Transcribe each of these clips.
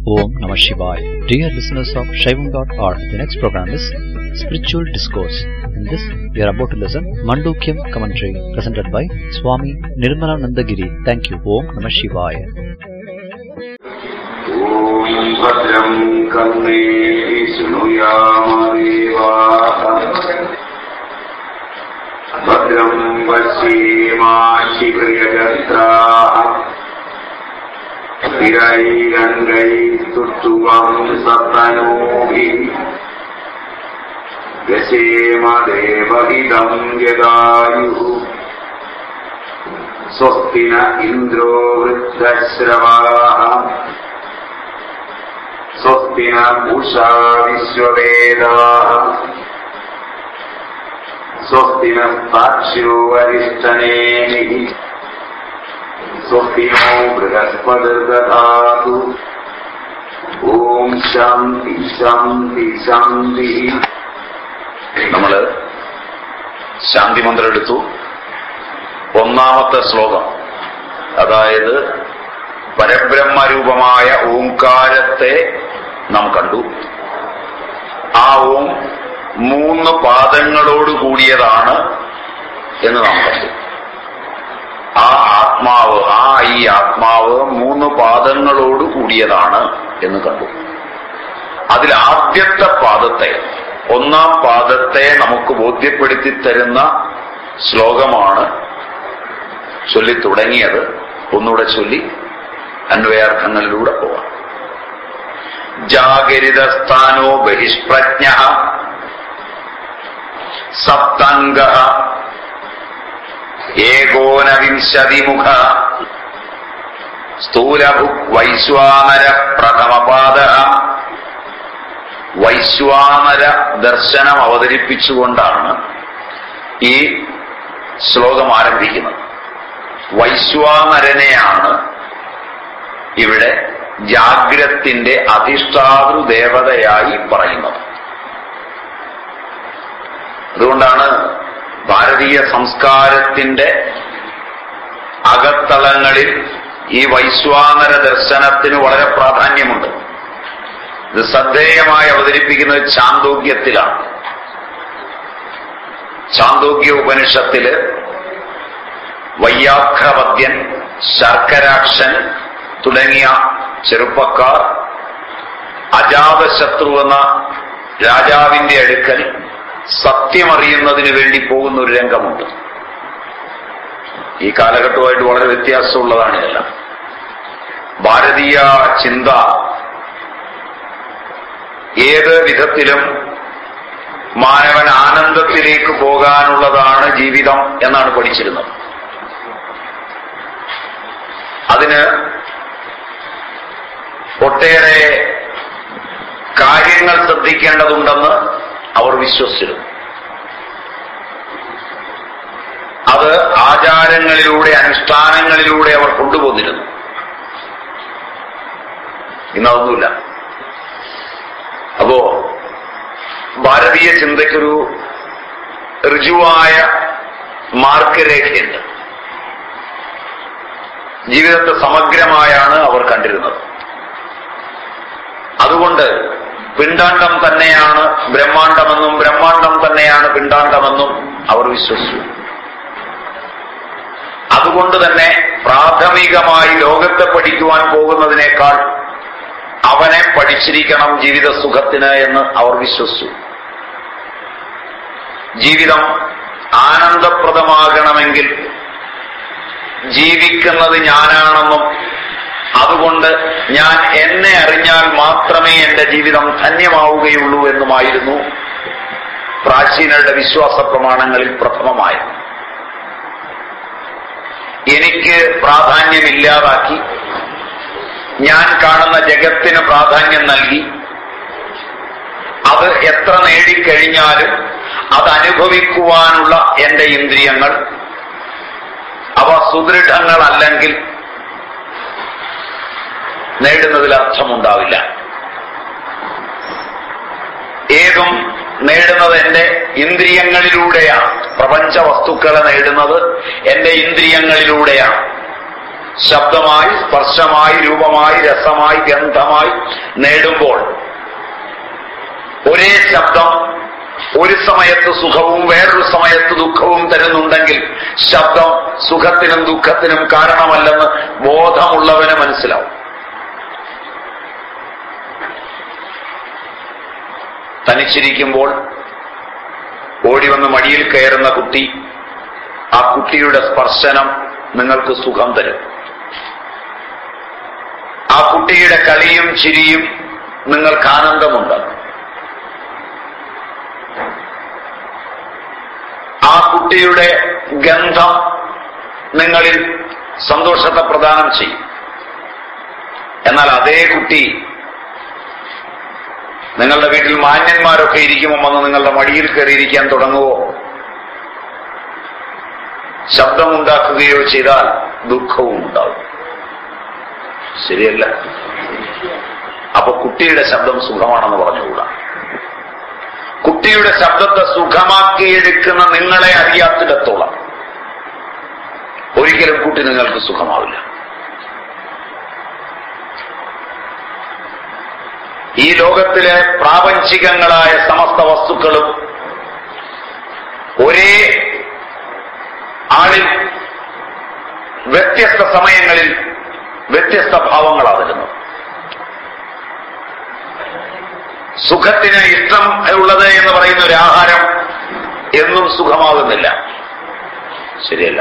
Om Namah Shivaya. Dear listeners of Shaivam.org, the next program is Spiritual Discourse. In this, we are about to listen Mandukyam commentary presented by Swami Nirmalanandagiri. Thank you. Om Namah Shivaya. ॐ भद्रं कर्णे शृणुयामदेवाः भद्रं पश्येमाशिक्रियजत्राः स्थिरैरङ्गैस्तुष्टुवं सप्तनोभिः व्यसेम देवहितं यदायुः स्वस्ति न इन्द्रो वृद्धश्रवाः स्वस्ति न पूषा विश्ववेदाः स्वस्ति न साक्ष्यो वरिष्ठनेमिः स्वस्ति नो बृहस्पतिर्दधातु ॐ ശാന്തി ശാന്തി ശാന്തി നമ്മള് ശാന്തി മന്ത്രം എടുത്തു ഒന്നാമത്തെ ശ്ലോകം അതായത് പരബ്രഹ്മരൂപമായ ഓംകാരത്തെ നാം കണ്ടു ആ ഓം മൂന്ന് പാദങ്ങളോട് കൂടിയതാണ് എന്ന് നാം കണ്ടു ആ ആത്മാവ് ആ ഈ ആത്മാവ് മൂന്ന് പാദങ്ങളോട് കൂടിയതാണ് എന്ന് കണ്ടു അതിൽ ആദ്യത്തെ പാദത്തെ ഒന്നാം പാദത്തെ നമുക്ക് ബോധ്യപ്പെടുത്തി തരുന്ന ശ്ലോകമാണ് ചൊല്ലി തുടങ്ങിയത് ഒന്നുകൂടെ ചൊല്ലി അന്വയാർത്ഥങ്ങളിലൂടെ പോവാം ജാഗരിതസ്ഥാനോ ബഹിഷ്പ്രജ്ഞ സപ്തംഗ ഏകോനവിംശതിമുഖ സ്ഥൂലഭുക് വൈശ്വാനര പ്രഥമപാദ വൈശ്വാനര ദർശനം അവതരിപ്പിച്ചുകൊണ്ടാണ് ഈ ശ്ലോകം ആരംഭിക്കുന്നത് വൈശ്വാനരനെയാണ് ഇവിടെ ജാഗ്രത്തിന്റെ അധിഷ്ഠാതൃ ദേവതയായി പറയുന്നത് അതുകൊണ്ടാണ് ഭാരതീയ സംസ്കാരത്തിന്റെ അകത്തളങ്ങളിൽ ഈ വൈശ്വാനര ദർശനത്തിന് വളരെ പ്രാധാന്യമുണ്ട് ഇത് ശ്രദ്ധേയമായി അവതരിപ്പിക്കുന്നത് ചാന്തോഗ്യത്തിലാണ് ചാന്തോഗ്യ ഉപനിഷത്തില് വയ്യാഘ്രവദ്യൻ ശർക്കരാക്ഷൻ തുടങ്ങിയ ചെറുപ്പക്കാർ അജാതശത്രു എന്ന രാജാവിന്റെ അടുക്കൽ സത്യമറിയുന്നതിന് വേണ്ടി പോകുന്ന ഒരു രംഗമുണ്ട് ഈ കാലഘട്ടവുമായിട്ട് വളരെ വ്യത്യാസമുള്ളതാണ് ഇതെല്ലാം ഭാരതീയ ചിന്ത ഏത് വിധത്തിലും മാനവൻ ആനന്ദത്തിലേക്ക് പോകാനുള്ളതാണ് ജീവിതം എന്നാണ് പഠിച്ചിരുന്നത് അതിന് ഒട്ടേറെ കാര്യങ്ങൾ ശ്രദ്ധിക്കേണ്ടതുണ്ടെന്ന് അവർ വിശ്വസിച്ചിരുന്നു അത് ആചാരങ്ങളിലൂടെ അനുഷ്ഠാനങ്ങളിലൂടെ അവർ കൊണ്ടുപോന്നിരുന്നു ഇന്നതൊന്നുമില്ല അപ്പോ ഭാരതീയ ചിന്തയ്ക്കൊരു ഋജുവായ മാർഗരേഖയുണ്ട് ജീവിതത്തെ സമഗ്രമായാണ് അവർ കണ്ടിരുന്നത് അതുകൊണ്ട് പിണ്ടാണ്ടം തന്നെയാണ് ബ്രഹ്മാണ്ടമെന്നും ബ്രഹ്മാണ്ടം തന്നെയാണ് പിണ്ടാണ്ടമെന്നും അവർ വിശ്വസിച്ചു അതുകൊണ്ട് തന്നെ പ്രാഥമികമായി ലോകത്തെ പഠിക്കുവാൻ പോകുന്നതിനേക്കാൾ അവനെ പഠിച്ചിരിക്കണം ജീവിത സുഖത്തിന് എന്ന് അവർ വിശ്വസിച്ചു ജീവിതം ആനന്ദപ്രദമാകണമെങ്കിൽ ജീവിക്കുന്നത് ഞാനാണെന്നും അതുകൊണ്ട് ഞാൻ എന്നെ അറിഞ്ഞാൽ മാത്രമേ എന്റെ ജീവിതം ധന്യമാവുകയുള്ളൂ എന്നുമായിരുന്നു പ്രാചീനരുടെ വിശ്വാസ പ്രമാണങ്ങളിൽ പ്രഥമമായത് എനിക്ക് പ്രാധാന്യമില്ലാതാക്കി ഞാൻ കാണുന്ന ജഗത്തിന് പ്രാധാന്യം നൽകി അത് എത്ര നേടിക്കഴിഞ്ഞാലും അത് അനുഭവിക്കുവാനുള്ള എന്റെ ഇന്ദ്രിയങ്ങൾ അവ സുദൃഢങ്ങളല്ലെങ്കിൽ നേടുന്നതിൽ അർത്ഥമുണ്ടാവില്ല ഏതും നേടുന്നത് എന്റെ ഇന്ദ്രിയങ്ങളിലൂടെയാണ് പ്രപഞ്ച വസ്തുക്കളെ നേടുന്നത് എന്റെ ഇന്ദ്രിയങ്ങളിലൂടെയാണ് ശബ്ദമായി സ്പർശമായി രൂപമായി രസമായി ഗന്ധമായി നേടുമ്പോൾ ഒരേ ശബ്ദം ഒരു സമയത്ത് സുഖവും വേറൊരു സമയത്ത് ദുഃഖവും തരുന്നുണ്ടെങ്കിൽ ശബ്ദം സുഖത്തിനും ദുഃഖത്തിനും കാരണമല്ലെന്ന് ബോധമുള്ളവന് മനസ്സിലാവും തനിച്ചിരിക്കുമ്പോൾ ഓടി വന്ന് മടിയിൽ കയറുന്ന കുട്ടി ആ കുട്ടിയുടെ സ്പർശനം നിങ്ങൾക്ക് സുഖം തരും ആ കുട്ടിയുടെ കളിയും ചിരിയും നിങ്ങൾക്ക് ആനന്ദമുണ്ടാകും ആ കുട്ടിയുടെ ഗന്ധം നിങ്ങളിൽ സന്തോഷത്തെ പ്രദാനം ചെയ്യും എന്നാൽ അതേ കുട്ടി നിങ്ങളുടെ വീട്ടിൽ മാന്യന്മാരൊക്കെ ഇരിക്കുമ്പോൾ വന്ന് നിങ്ങളുടെ മടിയിൽ കയറിയിരിക്കാൻ തുടങ്ങുവോ ശബ്ദമുണ്ടാക്കുകയോ ചെയ്താൽ ദുഃഖവും ഉണ്ടാവും ശരിയല്ല അപ്പൊ കുട്ടിയുടെ ശബ്ദം സുഖമാണെന്ന് പറഞ്ഞുകൂടാ കുട്ടിയുടെ ശബ്ദത്തെ സുഖമാക്കിയെടുക്കുന്ന നിങ്ങളെ അറിയാത്തിടത്തോളം ഒരിക്കലും കുട്ടി നിങ്ങൾക്ക് സുഖമാവില്ല ഈ ലോകത്തിലെ പ്രാപഞ്ചികങ്ങളായ സമസ്ത വസ്തുക്കളും ഒരേ ആളിൽ വ്യത്യസ്ത സമയങ്ങളിൽ വ്യത്യസ്ത ഭാവങ്ങളാണ് വരുന്നത് സുഖത്തിന് ഇഷ്ടം ഉള്ളത് എന്ന് പറയുന്ന ഒരു ആഹാരം എന്നും സുഖമാകുന്നില്ല ശരിയല്ല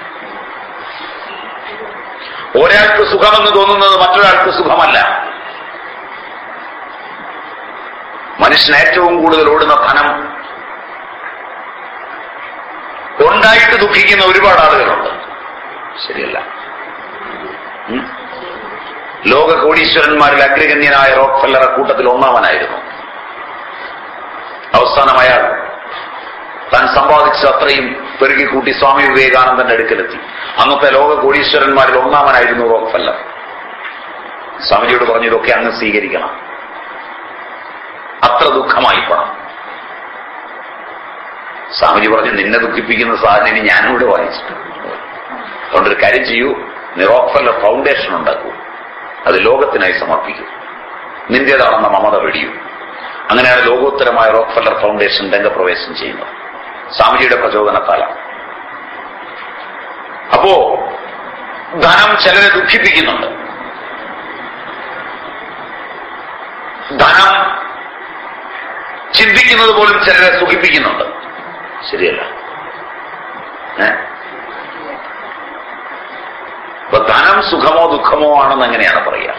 ഒരാൾക്ക് സുഖമെന്ന് തോന്നുന്നത് മറ്റൊരാൾക്ക് സുഖമല്ല മനുഷ്യൻ ഏറ്റവും കൂടുതൽ ഓടുന്ന ധനം ഉണ്ടായിട്ട് ദുഃഖിക്കുന്ന ഒരുപാട് ആളുകളുണ്ട് ശരിയല്ല ഉം? ലോക കോടീശ്വരന്മാരിൽ അഗ്രഗണ്യനായ റോക്ക് ഫെല്ലറ കൂട്ടത്തിൽ ഒന്നാമനായിരുന്നു അവസാനം അയാൾ താൻ സമ്പാദിച്ച അത്രയും പെരുകിക്കൂട്ടി സ്വാമി വിവേകാനന്ദന്റെ അടുക്കലെത്തി അന്നത്തെ ലോക കോടീശ്വരന്മാരിൽ ഒന്നാമനായിരുന്നു റോക്ക് ഫെല്ലർ സ്വാമിജിയോട് പറഞ്ഞു ഇതൊക്കെ അങ്ങ് സ്വീകരിക്കണം അത്ര ദുഃഖമായി പണം സ്വാമിജി പറഞ്ഞു നിന്നെ ദുഃഖിപ്പിക്കുന്ന സാധനം ഇനി ഞാനിവിടെ വായിച്ചിട്ടുണ്ട് അതുകൊണ്ടൊരു കാര്യം ചെയ്യൂ നീ റോക്ക് ഫെല്ലർ ഫൗണ്ടേഷൻ ഉണ്ടാക്കൂ അത് ലോകത്തിനായി സമർപ്പിക്കും നിന്റേതാണെന്ന മമത വെടിയൂ അങ്ങനെയാണ് ലോകോത്തരമായ റോക്ക് ഫെല്ലർ ഫൗണ്ടേഷൻ രംഗപ്രവേശം ചെയ്യുന്നത് സ്വാമിജിയുടെ പ്രചോദനത്താലാണ് അപ്പോ ധനം ചിലരെ ദുഃഖിപ്പിക്കുന്നുണ്ട് ധനം ചിന്തിക്കുന്നത് പോലും ചിലരെ സുഖിപ്പിക്കുന്നുണ്ട് ശരിയല്ല ഏ അപ്പൊ ധനം സുഖമോ ദുഃഖമോ ആണെന്ന് എങ്ങനെയാണ് പറയുക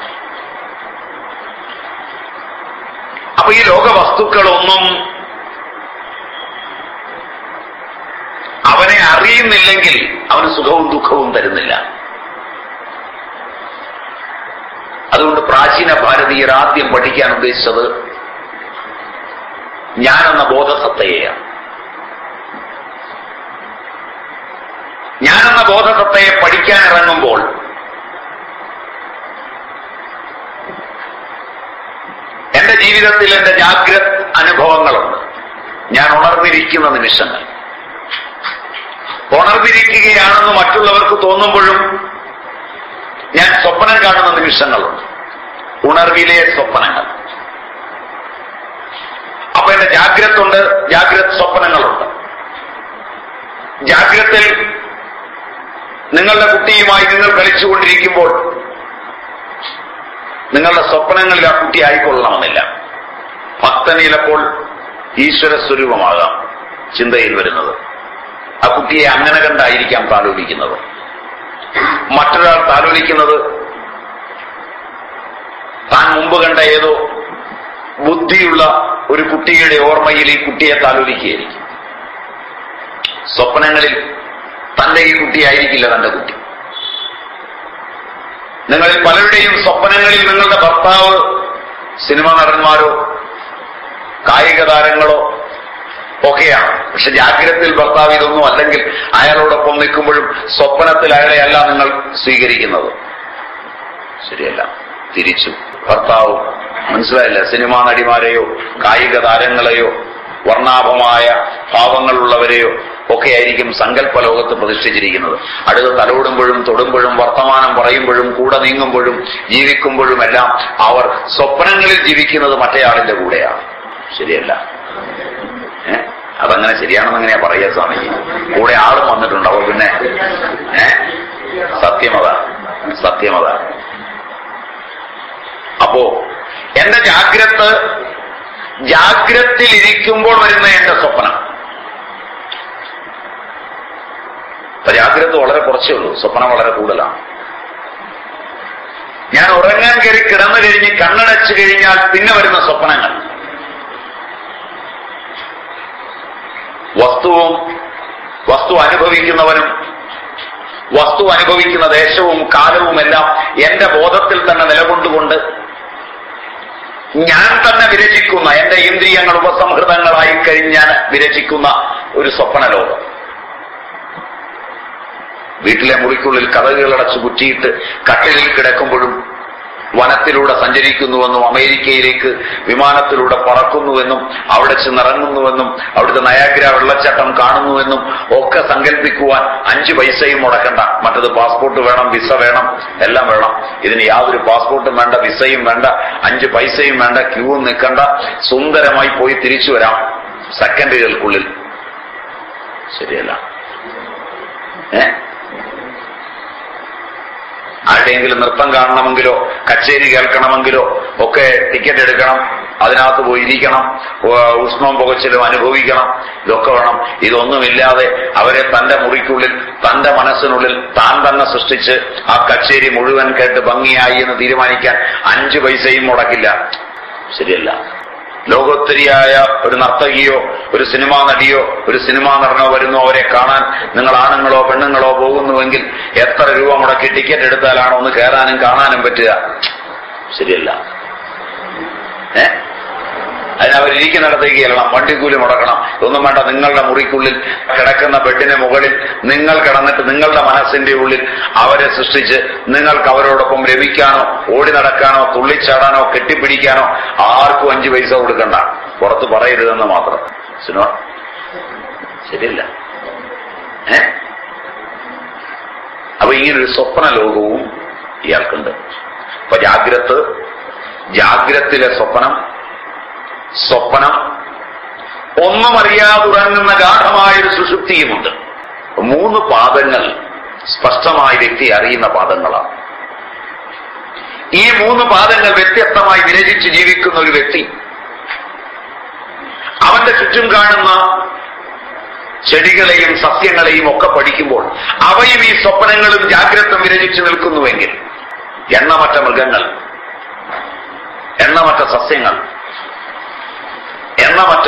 അപ്പൊ ഈ ലോക വസ്തുക്കളൊന്നും അവനെ അറിയുന്നില്ലെങ്കിൽ അവന് സുഖവും ദുഃഖവും തരുന്നില്ല അതുകൊണ്ട് പ്രാചീന ഭാരതീയർ ആദ്യം പഠിക്കാൻ ഉദ്ദേശിച്ചത് ഞാനെന്ന ബോധസത്തയെയാണ് ഞാനെന്ന ബോധസത്തയെ പഠിക്കാൻ ഇറങ്ങുമ്പോൾ എന്റെ ജീവിതത്തിൽ എന്റെ ജാഗ്രത് അനുഭവങ്ങളുണ്ട് ഞാൻ ഉണർന്നിരിക്കുന്ന നിമിഷങ്ങൾ ഉണർന്നിരിക്കുകയാണെന്ന് മറ്റുള്ളവർക്ക് തോന്നുമ്പോഴും ഞാൻ സ്വപ്നം കാണുന്ന നിമിഷങ്ങളുണ്ട് ഉണർവിലെ സ്വപ്നങ്ങൾ അപ്പൊ എന്റെ ജാഗ്രതുണ്ട് ജാഗ്രത് സ്വപ്നങ്ങളുണ്ട് ജാഗ്രത്തിൽ നിങ്ങളുടെ കുട്ടിയുമായി നിങ്ങൾ കളിച്ചുകൊണ്ടിരിക്കുമ്പോൾ നിങ്ങളുടെ സ്വപ്നങ്ങളിൽ ആ കുട്ടി ആയിക്കൊള്ളണമെന്നില്ല ഭക്തന് ചിലപ്പോൾ ഈശ്വര സ്വരൂപമാകാം ചിന്തയിൽ വരുന്നത് ആ കുട്ടിയെ അങ്ങനെ കണ്ടായിരിക്കാം താലോലിക്കുന്നത് മറ്റൊരാൾ താലോലിക്കുന്നത് താൻ മുമ്പ് കണ്ട ഏതോ ബുദ്ധിയുള്ള ഒരു കുട്ടിയുടെ ഓർമ്മയിൽ ഈ കുട്ടിയെ താലോലിക്കുകയായിരിക്കും സ്വപ്നങ്ങളിൽ തന്റെ ഈ കുട്ടിയായിരിക്കില്ല തന്റെ കുട്ടി നിങ്ങളിൽ പലരുടെയും സ്വപ്നങ്ങളിൽ നിങ്ങളുടെ ഭർത്താവ് സിനിമ നടന്മാരോ കായിക താരങ്ങളോ ഒക്കെയാണ് പക്ഷെ ജാഗ്രതയിൽ ഭർത്താവ് ഇതൊന്നും അല്ലെങ്കിൽ അയാളോടൊപ്പം നിൽക്കുമ്പോഴും സ്വപ്നത്തിൽ അയാളെ അല്ല നിങ്ങൾ സ്വീകരിക്കുന്നത് ശരിയല്ല തിരിച്ചു ഭർത്താവ് മനസ്സിലായില്ല സിനിമാ നടിമാരെയോ കായിക താരങ്ങളെയോ വർണ്ണാഭമായ ഭാവങ്ങളുള്ളവരെയോ ഒക്കെ ആയിരിക്കും സങ്കല്പ ലോകത്ത് പ്രതിഷ്ഠിച്ചിരിക്കുന്നത് അടുത്ത് തലോടുമ്പോഴും തൊടുമ്പോഴും വർത്തമാനം പറയുമ്പോഴും കൂടെ നീങ്ങുമ്പോഴും ജീവിക്കുമ്പോഴും എല്ലാം അവർ സ്വപ്നങ്ങളിൽ ജീവിക്കുന്നത് മറ്റേയാളിന്റെ കൂടെയാണ് ശരിയല്ല ഏ അതങ്ങനെ ശരിയാണെന്ന് എങ്ങനെയാ പറയാ സ്വാമിജി കൂടെ ആളും വന്നിട്ടുണ്ട് അപ്പോൾ പിന്നെ ഏ സത്യമത സത്യമത അപ്പോ എന്റെ ജാഗ്രത് ജാഗ്രത്തിൽ ഇരിക്കുമ്പോൾ വരുന്ന എന്റെ സ്വപ്നം അപ്പൊ ജാഗ്രത വളരെ കുറച്ചേ ഉള്ളൂ സ്വപ്നം വളരെ കൂടുതലാണ് ഞാൻ ഉറങ്ങാൻ കയറി കിടന്നു കഴിഞ്ഞ് കണ്ണടച്ചു കഴിഞ്ഞാൽ പിന്നെ വരുന്ന സ്വപ്നങ്ങൾ വസ്തുവും വസ്തു അനുഭവിക്കുന്നവനും വസ്തു അനുഭവിക്കുന്ന ദേശവും കാലവും എല്ലാം എന്റെ ബോധത്തിൽ തന്നെ നിലകൊണ്ടുകൊണ്ട് ഞാൻ തന്നെ വിരചിക്കുന്ന എന്റെ ഇന്ദ്രിയങ്ങൾ ഉപസംഹൃതങ്ങളായി കഴിഞ്ഞാൽ വിരചിക്കുന്ന ഒരു സ്വപ്ന ലോകം വീട്ടിലെ മുറിക്കുള്ളിൽ കഥകളടച്ച് കുറ്റിയിട്ട് കട്ടിലിൽ കിടക്കുമ്പോഴും വനത്തിലൂടെ സഞ്ചരിക്കുന്നുവെന്നും അമേരിക്കയിലേക്ക് വിമാനത്തിലൂടെ പറക്കുന്നുവെന്നും അവിടെ ചെന്നിറങ്ങുന്നുവെന്നും അവിടുത്തെ നയാഗ്ര വെള്ളച്ചാട്ടം കാണുന്നുവെന്നും ഒക്കെ സങ്കല്പിക്കുവാൻ അഞ്ചു പൈസയും മുടക്കണ്ട മറ്റത് പാസ്പോർട്ട് വേണം വിസ വേണം എല്ലാം വേണം ഇതിന് യാതൊരു പാസ്പോർട്ടും വേണ്ട വിസയും വേണ്ട അഞ്ച് പൈസയും വേണ്ട ക്യൂ നിൽക്കണ്ട സുന്ദരമായി പോയി തിരിച്ചു വരാം സെക്കൻഡുകൾക്കുള്ളിൽ ശരിയല്ല ഏ ആരുടെയെങ്കിലും നൃത്തം കാണണമെങ്കിലോ കച്ചേരി കേൾക്കണമെങ്കിലോ ഒക്കെ ടിക്കറ്റ് എടുക്കണം അതിനകത്ത് പോയി ഇരിക്കണം ഉ- ഉഷ്ണവും പുകച്ചിലും അനുഭവിക്കണം ഇതൊക്കെ വേണം ഇതൊന്നുമില്ലാതെ അവരെ തന്റെ മുറിക്കുള്ളിൽ തന്റെ മനസ്സിനുള്ളിൽ താൻ തന്നെ സൃഷ്ടിച്ച് ആ കച്ചേരി മുഴുവൻ കേട്ട് ഭംഗിയായി എന്ന് തീരുമാനിക്കാൻ അഞ്ചു പൈസയും മുടക്കില്ല ശരിയല്ല ലോകോത്തരിയായ ഒരു നർത്തകിയോ ഒരു സിനിമാ നടിയോ ഒരു സിനിമാ നടനോ വരുന്നു അവരെ കാണാൻ നിങ്ങൾ ആണുങ്ങളോ പെണ്ണുങ്ങളോ പോകുന്നുവെങ്കിൽ എത്ര രൂപ മുടക്കി ടിക്കറ്റ് എടുത്താലാണോ ഒന്ന് കയറാനും കാണാനും പറ്റുക ശരിയല്ല ഏ അതിന് അവരിയ്ക്കുന്നിടത്തേക്ക് ചെല്ലണം വണ്ടിക്കൂലി മുടക്കണം ഇതൊന്നും വേണ്ട നിങ്ങളുടെ മുറിക്കുള്ളിൽ കിടക്കുന്ന ബെഡിന് മുകളിൽ നിങ്ങൾ കിടന്നിട്ട് നിങ്ങളുടെ മനസ്സിന്റെ ഉള്ളിൽ അവരെ സൃഷ്ടിച്ച് നിങ്ങൾക്ക് അവരോടൊപ്പം രമിക്കാനോ ഓടി നടക്കാനോ തുള്ളിച്ചാടാനോ കെട്ടിപ്പിടിക്കാനോ ആർക്കും അഞ്ചു പൈസ കൊടുക്കണ്ട പുറത്ത് പറയരുതെന്ന് മാത്രം സിനോ ശരിയല്ല ഏ അപ്പൊ ഇങ്ങനൊരു സ്വപ്ന ലോകവും ഇയാൾക്കുണ്ട് അപ്പൊ ജാഗ്രത് ജാഗ്രത്തിലെ സ്വപ്നം സ്വപ്നം ഒന്നും അറിയാതുറങ്ങുന്ന ഗാഠമായൊരു സുഷുപ്തിയുമുണ്ട് മൂന്ന് പാദങ്ങൾ സ്പഷ്ടമായി വ്യക്തി അറിയുന്ന പാദങ്ങളാണ് ഈ മൂന്ന് പാദങ്ങൾ വ്യത്യസ്തമായി വിരചിച്ച് ജീവിക്കുന്ന ഒരു വ്യക്തി അവന്റെ ചുറ്റും കാണുന്ന ചെടികളെയും സസ്യങ്ങളെയും ഒക്കെ പഠിക്കുമ്പോൾ അവയും ഈ സ്വപ്നങ്ങളും ജാഗ്രതം വിരചിച്ചു നിൽക്കുന്നുവെങ്കിൽ എണ്ണമറ്റ മൃഗങ്ങൾ എണ്ണമറ്റ സസ്യങ്ങൾ എണ്ണമറ്റ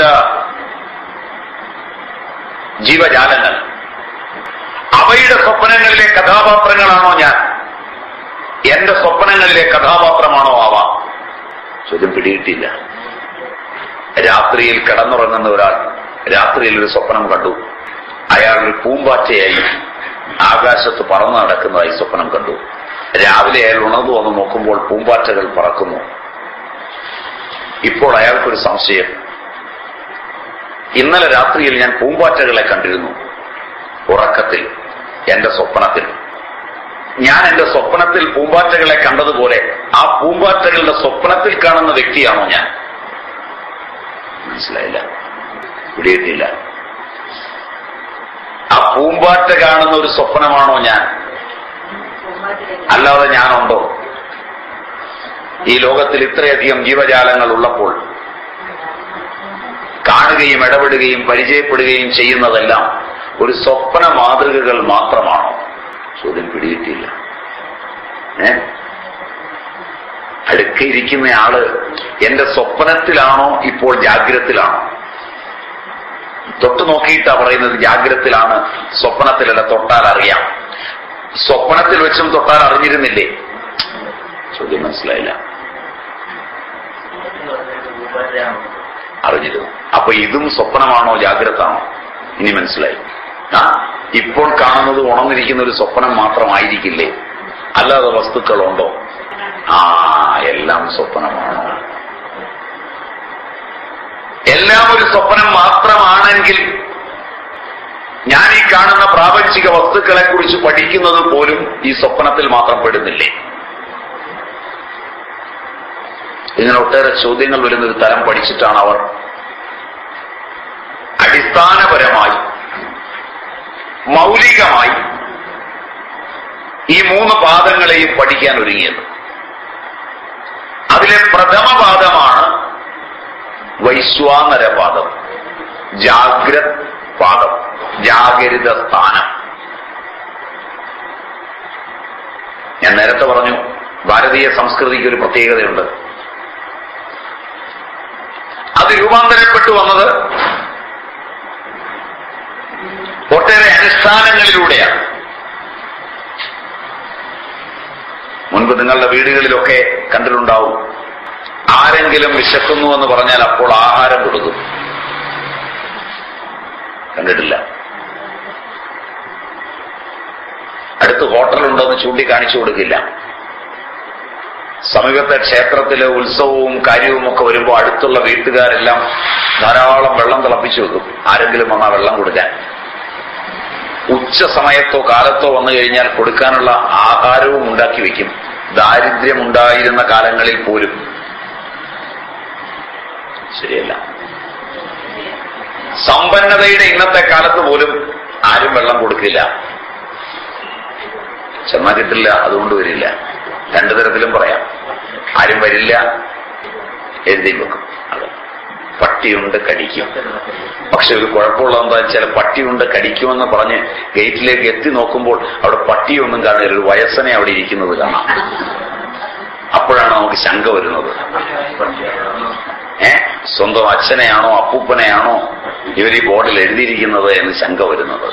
ജീവജാലങ്ങൾ അവയുടെ സ്വപ്നങ്ങളിലെ കഥാപാത്രങ്ങളാണോ ഞാൻ എന്റെ സ്വപ്നങ്ങളിലെ കഥാപാത്രമാണോ അവ ചോദ്യം പിടികിട്ടില്ല രാത്രിയിൽ കിടന്നുറങ്ങുന്ന ഒരാൾ രാത്രിയിൽ ഒരു സ്വപ്നം കണ്ടു അയാൾ ഒരു പൂമ്പാറ്റയായി ആകാശത്ത് പറന്നു നടക്കുന്നതായി സ്വപ്നം കണ്ടു രാവിലെ അയാൾ ഉണർന്നു വന്ന് നോക്കുമ്പോൾ പൂമ്പാറ്റകൾ പറക്കുന്നു ഇപ്പോൾ അയാൾക്കൊരു സംശയം ഇന്നലെ രാത്രിയിൽ ഞാൻ പൂമ്പാറ്റകളെ കണ്ടിരുന്നു ഉറക്കത്തിൽ എന്റെ സ്വപ്നത്തിൽ ഞാൻ എന്റെ സ്വപ്നത്തിൽ പൂമ്പാറ്റകളെ കണ്ടതുപോലെ ആ പൂമ്പാറ്റകളുടെ സ്വപ്നത്തിൽ കാണുന്ന വ്യക്തിയാണോ ഞാൻ മനസ്സിലായില്ല പിടികിട്ടില്ല ആ പൂമ്പാറ്റ കാണുന്ന ഒരു സ്വപ്നമാണോ ഞാൻ അല്ലാതെ ഞാനുണ്ടോ ഈ ലോകത്തിൽ ഇത്രയധികം ജീവജാലങ്ങൾ ഉള്ളപ്പോൾ കാണുകയും ഇടപെടുകയും പരിചയപ്പെടുകയും ചെയ്യുന്നതെല്ലാം ഒരു സ്വപ്ന മാതൃകകൾ മാത്രമാണോ ചോദ്യം പിടികിട്ടിയില്ല ഏ അടുക്കിയിരിക്കുന്ന ആള് എന്റെ സ്വപ്നത്തിലാണോ ഇപ്പോൾ ജാഗ്രത്തിലാണോ തൊട്ട് നോക്കിയിട്ടാ പറയുന്നത് ജാഗ്രത്തിലാണ് സ്വപ്നത്തിലല്ല തൊട്ടാൽ അറിയാം സ്വപ്നത്തിൽ വെച്ചും തൊട്ടാൽ അറിഞ്ഞിരുന്നില്ലേ ചോദ്യം മനസ്സിലായില്ല അറിഞ്ഞിരുന്നു അപ്പൊ ഇതും സ്വപ്നമാണോ ജാഗ്രതാണോ ഇനി മനസ്സിലായി ആ ഇപ്പോൾ കാണുന്നത് ഉണർന്നിരിക്കുന്ന ഒരു സ്വപ്നം മാത്രമായിരിക്കില്ലേ അല്ലാതെ വസ്തുക്കളുണ്ടോ ആ എല്ലാം സ്വപ്നമാണോ എല്ലാം ഒരു സ്വപ്നം മാത്രമാണെങ്കിൽ ഞാൻ ഈ കാണുന്ന പ്രാപഞ്ചിക വസ്തുക്കളെ കുറിച്ച് പഠിക്കുന്നത് പോലും ഈ സ്വപ്നത്തിൽ മാത്രം പെടുന്നില്ലേ ഇങ്ങനെ ഒട്ടേറെ ചോദ്യങ്ങൾ വരുന്ന ഒരു തലം പഠിച്ചിട്ടാണ് അവർ അടിസ്ഥാനപരമായി മൗലികമായി ഈ മൂന്ന് പാദങ്ങളെയും പഠിക്കാൻ ഒരുങ്ങിയത് അതിലെ പ്രഥമ പാദമാണ് വൈശ്വാനരപാദം ജാഗ്രത് പാദം ജാഗരിത സ്ഥാനം ഞാൻ നേരത്തെ പറഞ്ഞു ഭാരതീയ സംസ്കൃതിക്ക് ഒരു പ്രത്യേകതയുണ്ട് അത് രൂപാന്തരപ്പെട്ടു വന്നത് ഒട്ടേറെ അനുഷ്ഠാനങ്ങളിലൂടെയാണ് മുൻപ് നിങ്ങളുടെ വീടുകളിലൊക്കെ കണ്ടിട്ടുണ്ടാവും ആരെങ്കിലും വിശക്കുന്നു എന്ന് പറഞ്ഞാൽ അപ്പോൾ ആഹാരം കൊടുക്കും കണ്ടിട്ടില്ല അടുത്ത് ഹോട്ടലുണ്ടോന്ന് ചൂണ്ടിക്കാണിച്ചു കൊടുക്കില്ല സമീപത്തെ ക്ഷേത്രത്തിലെ ഉത്സവവും കാര്യവും ഒക്കെ വരുമ്പോൾ അടുത്തുള്ള വീട്ടുകാരെല്ലാം ധാരാളം വെള്ളം തിളപ്പിച്ചു വെക്കും ആരെങ്കിലും വന്നാൽ വെള്ളം കൊടുക്കാൻ ഉച്ച സമയത്തോ കാലത്തോ വന്നു കഴിഞ്ഞാൽ കൊടുക്കാനുള്ള ആഹാരവും ഉണ്ടാക്കി വെക്കും ദാരിദ്ര്യമുണ്ടായിരുന്ന കാലങ്ങളിൽ പോലും ശരിയല്ല സമ്പന്നതയുടെ ഇന്നത്തെ കാലത്ത് പോലും ആരും വെള്ളം കൊടുക്കില്ല ചെന്നാ കിട്ടില്ല അതുകൊണ്ട് വരില്ല രണ്ടു തരത്തിലും പറയാം ആരും വരില്ല എഴുതി വെക്കും അത് പട്ടിയുണ്ട് കടിക്കും പക്ഷെ ഒരു കുഴപ്പമുള്ള എന്താ വെച്ചാൽ പട്ടിയുണ്ട് കടിക്കുമെന്ന് പറഞ്ഞ് ഗേറ്റിലേക്ക് എത്തി നോക്കുമ്പോൾ അവിടെ പട്ടിയൊന്നും കാണില്ല ഒരു വയസ്സനെ അവിടെ ഇരിക്കുന്നത് കാണാം അപ്പോഴാണ് നമുക്ക് ശങ്ക വരുന്നത് ഏ സ്വന്തം അച്ഛനെയാണോ അപ്പൂപ്പനെയാണോ ഇവർ ഈ ബോർഡിൽ എഴുതിയിരിക്കുന്നത് എന്ന് ശങ്ക വരുന്നത്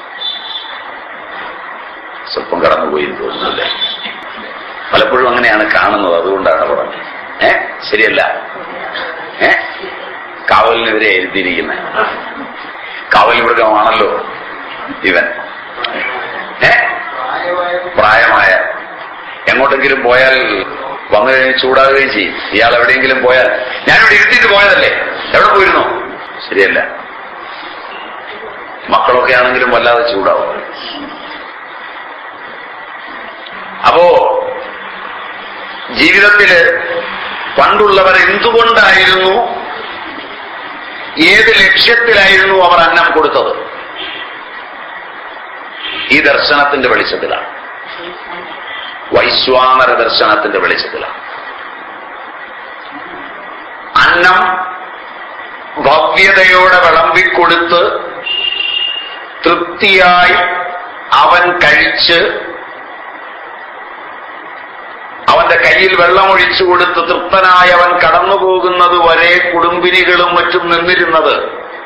സ്വല്പം കടന്നുപോയി എന്ന് തോന്നുന്നില്ലേ പലപ്പോഴും അങ്ങനെയാണ് കാണുന്നത് അതുകൊണ്ടാണ് പറഞ്ഞത് ഏ ശരിയല്ല ഏ കാവലിനെതിരെ എഴുതിയിരിക്കുന്നത് കാവൽ മൃഗമാണല്ലോ ഇവൻ ഏ പ്രായമായ എങ്ങോട്ടെങ്കിലും പോയാൽ വന്നു കഴിഞ്ഞ് ചൂടാകുകയും ചെയ്യും ഇയാൾ എവിടെയെങ്കിലും പോയാൽ ഞാനിവിടെ ഇരുത്തിയിട്ട് പോയതല്ലേ എവിടെ പോയിരുന്നു ശരിയല്ല മക്കളൊക്കെ ആണെങ്കിലും വല്ലാതെ ചൂടാവും അപ്പോ ജീവിതത്തില് പണ്ടുള്ളവർ എന്തുകൊണ്ടായിരുന്നു ഏത് ലക്ഷ്യത്തിലായിരുന്നു അവർ അന്നം കൊടുത്തത് ഈ ദർശനത്തിന്റെ വെളിച്ചത്തിലാണ് വൈശ്വാനര ദർശനത്തിന്റെ വെളിച്ചത്തിലാണ് അന്നം ഭവ്യതയോടെ വിളമ്പിക്കൊടുത്ത് തൃപ്തിയായി അവൻ കഴിച്ച് അവന്റെ കയ്യിൽ വെള്ളമൊഴിച്ചു കൊടുത്ത് തൃപ്തനായി അവൻ കടന്നുപോകുന്നത് വരെ കുടുംബിനികളും മറ്റും നിന്നിരുന്നത്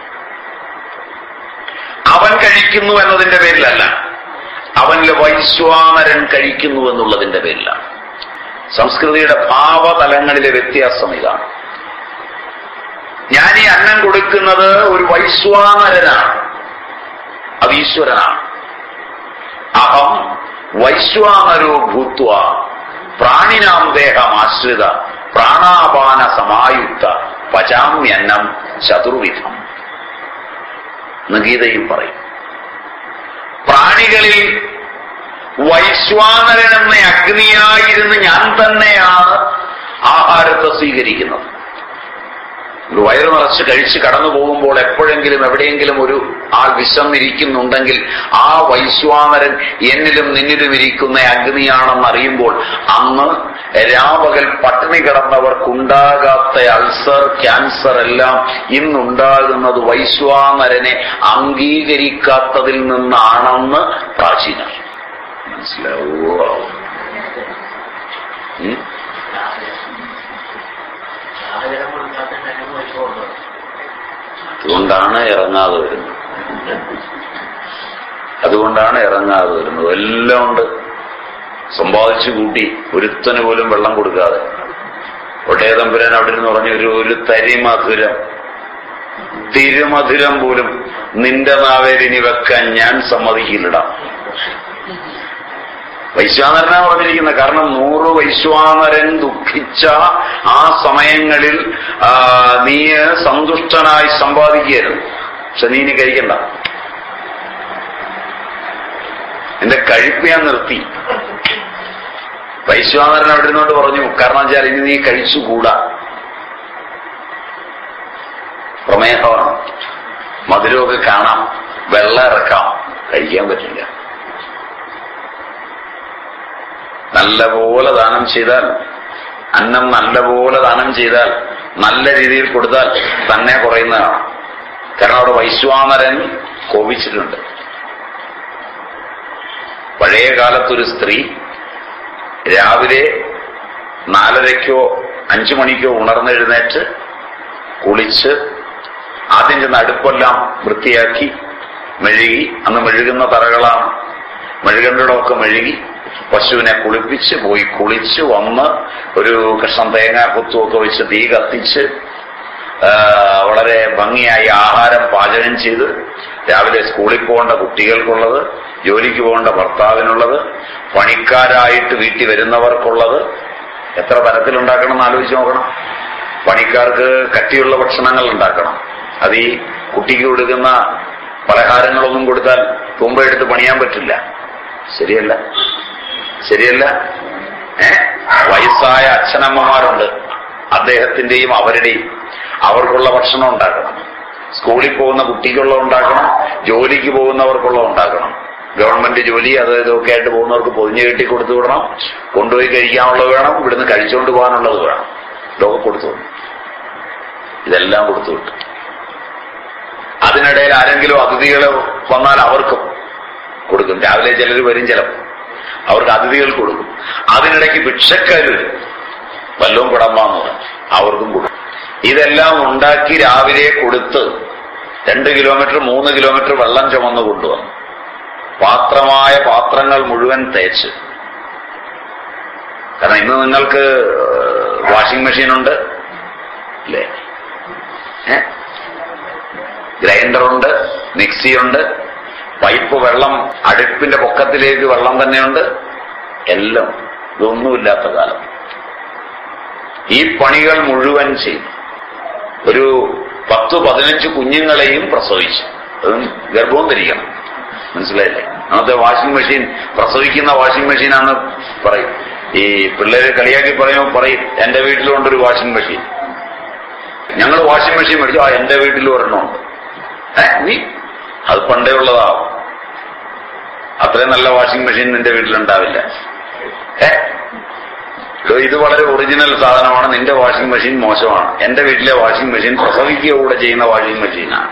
അവൻ കഴിക്കുന്നു എന്നതിന്റെ പേരിലല്ല അവനിലെ വൈശ്വാനരൻ കഴിക്കുന്നു എന്നുള്ളതിന്റെ പേരിലാണ് സംസ്കൃതിയുടെ ഭാവതലങ്ങളിലെ വ്യത്യാസം ഇതാണ് ഞാൻ ഈ അന്നം കൊടുക്കുന്നത് ഒരു വൈശ്വാനരനാണ് അത് ഈശ്വരനാണ് അഹം വൈശ്വാനരോ ഭൂത്വ പ്രാണിനാം ദേഹമാശ്രിത പ്രാണാപാന സമായുക്ത പചാമ്യന്നം ചതുർവിധം ഗീതയും പറയും പ്രാണികളിൽ വൈശ്വാനരൻ എന്ന അഗ്നിയായിരുന്ന് ഞാൻ തന്നെയാണ് ആഹാരത്തെ സ്വീകരിക്കുന്നത് ഒരു വയറു നിറച്ച് കഴിച്ച് കടന്നു പോകുമ്പോൾ എപ്പോഴെങ്കിലും എവിടെയെങ്കിലും ഒരു ആൾ വിശന്നിരിക്കുന്നുണ്ടെങ്കിൽ ആ വൈശ്വാനരൻ എന്നിലും നിന്നിലും ഇരിക്കുന്ന അഗ്നിയാണെന്ന് അറിയുമ്പോൾ അന്ന് രാപകൽ പട്ടിണി കിടന്നവർക്കുണ്ടാകാത്ത അൾസർ ക്യാൻസർ എല്ലാം ഇന്നുണ്ടാകുന്നത് വൈശ്വാനരനെ അംഗീകരിക്കാത്തതിൽ നിന്നാണെന്ന് പ്രാചീനർ മനസ്സിലാവോ ഉം? അതുകൊണ്ടാണ് ഇറങ്ങാതെ വരുന്നത് അതുകൊണ്ടാണ് ഇറങ്ങാതെ വരുന്നത് എല്ലാം ഉണ്ട് സമ്പാദിച്ചു കൂട്ടി ഒരുത്തന് പോലും വെള്ളം കൊടുക്കാതെ ഒട്ടേതമ്പുരാൻ അവിടെ നിന്ന് പറഞ്ഞു ഒരു ഒരു തരി മധുരം തിരുമധുരം പോലും നിന്റെ നാവേലിനി വെക്കാൻ ഞാൻ സമ്മതിക്കില്ലടാ വൈശ്വാനരനാ പറഞ്ഞിരിക്കുന്നത് കാരണം നൂറ് വൈശ്വാനരൻ ദുഃഖിച്ച ആ സമയങ്ങളിൽ ആ, നീ സന്തുഷ്ടനായി സമ്പാദിക്കുകയായിരുന്നു പക്ഷെ നീ ഇനി കഴിക്കണ്ട എന്റെ കഴിപ്പ് ഞാൻ നിർത്തി വൈശ്വാനരൻ അവിടെ ഇരുന്നോണ്ട് പറഞ്ഞു കാരണം വെച്ചാൽ ഇനി നീ കഴിച്ചുകൂടാ പ്രമേഹമാണ് മധുരമൊക്കെ കാണാം വെള്ളം ഇറക്കാം കഴിക്കാൻ പറ്റില്ല നല്ലപോലെ ദാനം ചെയ്താൽ അന്നം നല്ലപോലെ ദാനം ചെയ്താൽ നല്ല രീതിയിൽ കൊടുത്താൽ തന്നെ കുറയുന്നതാണ് കാരണം അവിടെ വൈശ്വാനരൻ കോപിച്ചിട്ടുണ്ട് പഴയ കാലത്തൊരു സ്ത്രീ രാവിലെ നാലരയ്ക്കോ അഞ്ചു മണിക്കോ ഉണർന്നെഴുന്നേറ്റ് കുളിച്ച് ആദ്യം ചെന്ന് അടുപ്പെല്ലാം വൃത്തിയാക്കി മെഴുകി അന്ന് മെഴുകുന്ന തറകളാണ് മെഴുകേണ്ടിടമൊക്കെ മെഴുകി പശുവിനെ കുളിപ്പിച്ച് പോയി കുളിച്ച് വന്ന് ഒരു കഷ്ണം തേങ്ങ കുത്തുമൊക്കെ വെച്ച് തീ കത്തിച്ച് ആ, വളരെ ഭംഗിയായി ആഹാരം പാചകം ചെയ്ത് രാവിലെ സ്കൂളിൽ പോകേണ്ട കുട്ടികൾക്കുള്ളത് ജോലിക്ക് പോകേണ്ട ഭർത്താവിനുള്ളത് പണിക്കാരായിട്ട് വീട്ടിൽ വരുന്നവർക്കുള്ളത് എത്ര തരത്തിലുണ്ടാക്കണം എന്ന് ആലോചിച്ച് നോക്കണം പണിക്കാർക്ക് കട്ടിയുള്ള ഭക്ഷണങ്ങൾ ഉണ്ടാക്കണം അത് ഈ കുട്ടിക്ക് കൊടുക്കുന്ന പലഹാരങ്ങളൊന്നും കൊടുത്താൽ തുമ്പയെടുത്ത് പണിയാൻ പറ്റില്ല ശരിയല്ല ശരിയല്ല ഏ വയസ്സായ അച്ഛനമ്മമാരുണ്ട് അദ്ദേഹത്തിന്റെയും അവരുടെയും അവർക്കുള്ള ഭക്ഷണം ഉണ്ടാക്കണം സ്കൂളിൽ പോകുന്ന കുട്ടിക്കുള്ള ഉണ്ടാക്കണം ജോലിക്ക് പോകുന്നവർക്കുള്ള ഉണ്ടാക്കണം ഗവൺമെന്റ് ജോലി അത് ഇതൊക്കെ ആയിട്ട് പോകുന്നവർക്ക് പൊതിഞ്ഞു കെട്ടി കൊടുത്തു വിടണം കൊണ്ടുപോയി കഴിക്കാനുള്ളത് വേണം ഇവിടുന്ന് കഴിച്ചുകൊണ്ട് പോകാനുള്ളത് വേണം ഇതൊക്കെ കൊടുത്തു വിടണം. ഇതെല്ലാം കൊടുത്തു വിട്ടു അതിനിടയിൽ ആരെങ്കിലും അതിഥികൾ വന്നാൽ അവർക്കും കൊടുക്കും രാവിലെ ചിലർ വരും ചിലപ്പോൾ അവർക്ക് അതിഥികൾ കൊടുക്കും അതിനിടയ്ക്ക് ഭിക്ഷക്കാർ വരും വല്ലവും കുടമ്പാന്ന് പറയും അവർക്കും കൊടുക്കും ഇതെല്ലാം ഉണ്ടാക്കി രാവിലെ കൊടുത്ത് രണ്ട് കിലോമീറ്റർ മൂന്ന് കിലോമീറ്റർ വെള്ളം ചുമന്ന് കൊണ്ടുവന്നു പാത്രമായ പാത്രങ്ങൾ മുഴുവൻ തേച്ച് കാരണം ഇന്ന് നിങ്ങൾക്ക് വാഷിംഗ് മെഷീൻ ഉണ്ട് അല്ലേ ഏ ഗ്രൈൻഡറുണ്ട് മിക്സിയുണ്ട് പൈപ്പ് വെള്ളം അടുപ്പിന്റെ പൊക്കത്തിലേക്ക് വെള്ളം തന്നെയുണ്ട് എല്ലാം ഇതൊന്നുമില്ലാത്ത കാലം ഈ പണികൾ മുഴുവൻ ചെയ്തു ഒരു പത്ത് പതിനഞ്ച് കുഞ്ഞുങ്ങളെയും പ്രസവിച്ചു അതും ഗർഭവും ധരിക്കണം മനസ്സിലായില്ലേ അന്നത്തെ വാഷിംഗ് മെഷീൻ പ്രസവിക്കുന്ന വാഷിംഗ് മെഷീനാന്ന് പറയും ഈ പിള്ളേര് കളിയാക്കി പറയുമ്പോൾ പറയും എന്റെ വീട്ടിലുണ്ടൊരു വാഷിംഗ് മെഷീൻ ഞങ്ങൾ വാഷിംഗ് മെഷീൻ മേടിച്ചു ആ എന്റെ വീട്ടിലും ഒരെണ്ണമുണ്ട് ഏ നീ അത് പണ്ടേ ഉള്ളതാവും അത്രയും നല്ല വാഷിംഗ് മെഷീൻ നിന്റെ വീട്ടിലുണ്ടാവില്ല ഏ ഇതോ ഇത് വളരെ ഒറിജിനൽ സാധനമാണ് നിന്റെ വാഷിംഗ് മെഷീൻ മോശമാണ് എന്റെ വീട്ടിലെ വാഷിംഗ് മെഷീൻ പ്രസവിക്കുക കൂടെ ചെയ്യുന്ന വാഷിംഗ് മെഷീനാണ്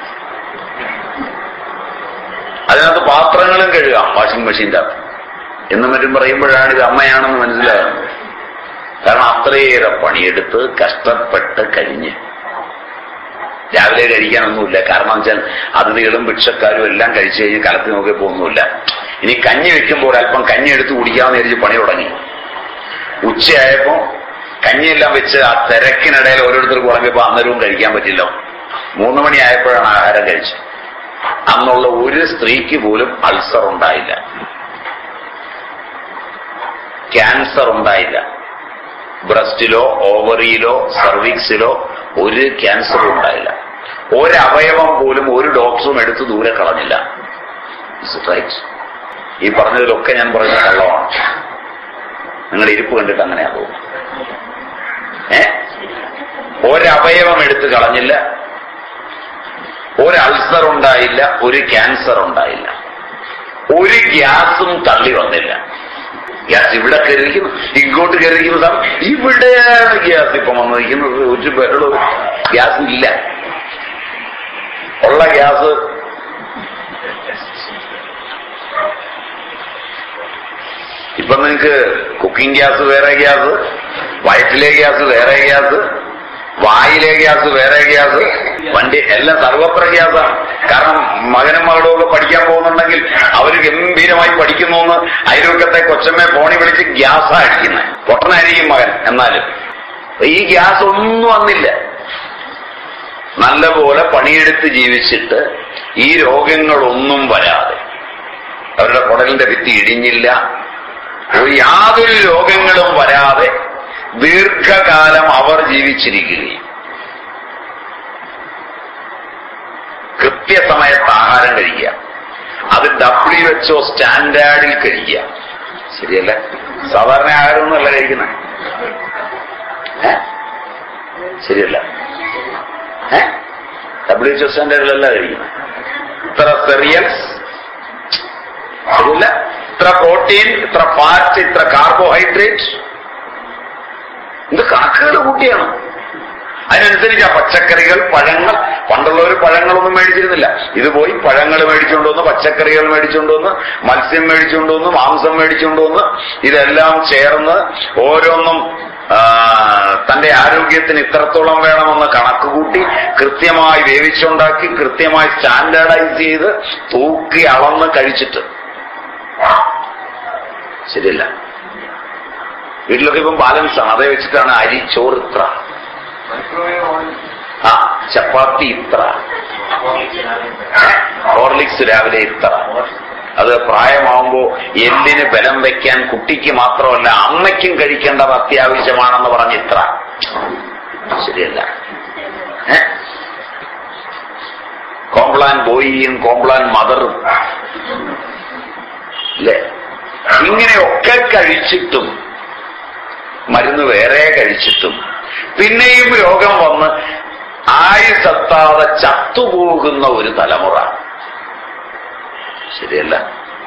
അതിനകത്ത് പാത്രങ്ങളും കഴുകാം വാഷിംഗ് മെഷീന്റെ അകത്ത് എന്നും മറ്റും പറയുമ്പോഴാണ് ഇത് അമ്മയാണെന്ന് മനസ്സിലാകുന്നത് കാരണം അത്രയേറെ പണിയെടുത്ത് കഷ്ടപ്പെട്ട് കഴിഞ്ഞ് രാവിലെ കഴിക്കാനൊന്നുമില്ല കാരണം വെച്ചാൽ അതിഥികളും ഭിക്ഷക്കാരും എല്ലാം കഴിച്ചു കഴിഞ്ഞ് കലത്തിൽ നോക്കിയപ്പോ ഒന്നുമില്ല ഇനി കഞ്ഞി വെക്കുമ്പോൾ അല്പം കഞ്ഞി എടുത്ത് കുടിക്കാമെന്ന് വിചാരിച്ച് പണി തുടങ്ങി ഉച്ചയായപ്പോ കഞ്ഞിയെല്ലാം വെച്ച് ആ തിരക്കിനിടയിൽ ഓരോരുത്തർക്ക് വിളമ്പിയപ്പോ അന്നേരവും കഴിക്കാൻ പറ്റില്ല മൂന്ന് മണിയായപ്പോഴാണ് ആഹാരം കഴിച്ചത് അന്നുള്ള ഒരു സ്ത്രീക്ക് പോലും അൾസർ ഉണ്ടായില്ല ക്യാൻസർ ഉണ്ടായില്ല ബ്രസ്റ്റിലോ ഓവറിയിലോ സർവിക്സിലോ ഒരു ക്യാൻസറും ഉണ്ടായില്ല ഒരവയവം പോലും ഒരു ഡോക്ടറും എടുത്ത് ദൂരെ കളഞ്ഞില്ല റൈറ്റ് ഈ പറഞ്ഞതിലൊക്കെ ഞാൻ പറഞ്ഞ കള്ളമാണ് നിങ്ങളുടെ ഇരിപ്പ് കണ്ടിട്ട് അങ്ങനെയാ തോന്നുന്നു ഏ ഒരവയവം എടുത്ത് കളഞ്ഞില്ല ഒരു അൾസർ ഉണ്ടായില്ല ഒരു ക്യാൻസർ ഉണ്ടായില്ല ഒരു ഗ്യാസും തള്ളി വന്നില്ല ഗ്യാസ് ഇവിടെ കയറിയിരിക്കുന്നു ഇങ്ങോട്ട് കയറിയിരിക്കുന്ന സമയം ഇവിടെയാണ് ഗ്യാസ് ഇപ്പം വന്നിരിക്കുന്നത് ഒരു ബഹളവും ഗ്യാസ് ഇല്ല ഉള്ള ഗ്യാസ് ഇപ്പൊ നിങ്ങക്ക് കുക്കിംഗ് ഗ്യാസ് വേറെ ഗ്യാസ് വയറ്റിലെ ഗ്യാസ് വേറെ ഗ്യാസ് വായിലെ ഗ്യാസ് വേറെ ഗ്യാസ് വണ്ടി എല്ലാം സർവത്ര ഗ്യാസാണ് കാരണം മകനും മകളും ഒക്കെ പഠിക്കാൻ പോകുന്നുണ്ടെങ്കിൽ അവര് ഗംഭീരമായി പഠിക്കുന്നു എന്ന് അയൽവക്കത്തെ കൊച്ചമ്മയെ ഫോണിൽ വിളിച്ച് ഗ്യാസാ അടിക്കുന്നത് പൊട്ടനായിരിക്കും മകൻ എന്നാലും ഈ ഗ്യാസ് ഒന്നും വന്നില്ല നല്ലപോലെ പണിയെടുത്ത് ജീവിച്ചിട്ട് ഈ രോഗങ്ങളൊന്നും വരാതെ അവരുടെ കുടലിന്റെ ഭിത്തി ഇടിഞ്ഞില്ല ഒരു യാതൊരു രോഗങ്ങളും വരാതെ ദീർഘകാലം അവർ ജീവിച്ചിരിക്കുകയും കൃത്യസമയത്ത് ആഹാരം കഴിക്കുക അത് ഡബ്ല്യു എച്ച്ഒ സ്റ്റാൻഡേർഡിൽ കഴിക്കുക ശരിയല്ല സാധാരണ ആഹാരമൊന്നുമല്ല കഴിക്കുന്നത് ഏ ശരിയല്ല ഏ ഡബ്ല്യു എച്ച്ഒ സ്റ്റാൻഡേർഡിലല്ല കഴിക്കുന്നത് ഇത്ര സെറിയൽസ് ശരിയല്ല ഇത്ര പ്രോട്ടീൻ ഇത്ര ഫാറ്റ് ഇത്ര കാർബോഹൈഡ്രേറ്റ് ഇത് കണക്കുകൾ കൂട്ടിയാണ് അതിനനുസരിച്ച് ആ പച്ചക്കറികൾ പഴങ്ങൾ പണ്ടുള്ളവർ പഴങ്ങളൊന്നും മേടിച്ചിരുന്നില്ല ഇത് പോയി പഴങ്ങൾ മേടിച്ചുകൊണ്ടുവന്ന് പച്ചക്കറികൾ മേടിച്ചുകൊണ്ടുവന്ന് മത്സ്യം മേടിച്ചുകൊണ്ടുവന്ന് മാംസം മേടിച്ചുകൊണ്ടുവന്ന് ഇതെല്ലാം ചേർന്ന് ഓരോന്നും ആ, തന്റെ ആരോഗ്യത്തിന് ഇത്രത്തോളം വേണമെന്ന് കണക്ക് കൂട്ടി കൃത്യമായി വേവിച്ചുണ്ടാക്കി കൃത്യമായി സ്റ്റാൻഡേർഡൈസ് ചെയ്ത് തൂക്കി അളന്ന് കഴിച്ചിട്ട് ശരിയല്ല വീട്ടിലൊക്കെ ഇപ്പം ബാലൻസ് ആണ് അതേ വെച്ചിട്ടാണ് അരി ചോറ് ഇത്ര ആ ചപ്പാത്തി ഇത്ര ഹോർലിക്സ് രാവിലെ ഇത്ര അത് പ്രായമാവുമ്പോ എല്ലിന് ബലം വെക്കാൻ കുട്ടിക്ക് മാത്രമല്ല അമ്മയ്ക്കും കഴിക്കേണ്ടത് അത്യാവശ്യമാണെന്ന് പറഞ്ഞ് ഇത്ര ശരിയല്ല ഏ കോംപ്ലാൻ ബോയിയും കോംപ്ലാൻ മദറും അല്ലേ ഇങ്ങനെയൊക്കെ കഴിച്ചിട്ടും മരുന്ന് വേറെ കഴിച്ചിട്ടും പിന്നെയും രോഗം വന്ന് ആയുസത്താതെ ചത്തുപോകുന്ന ഒരു തലമുറ ശരിയല്ല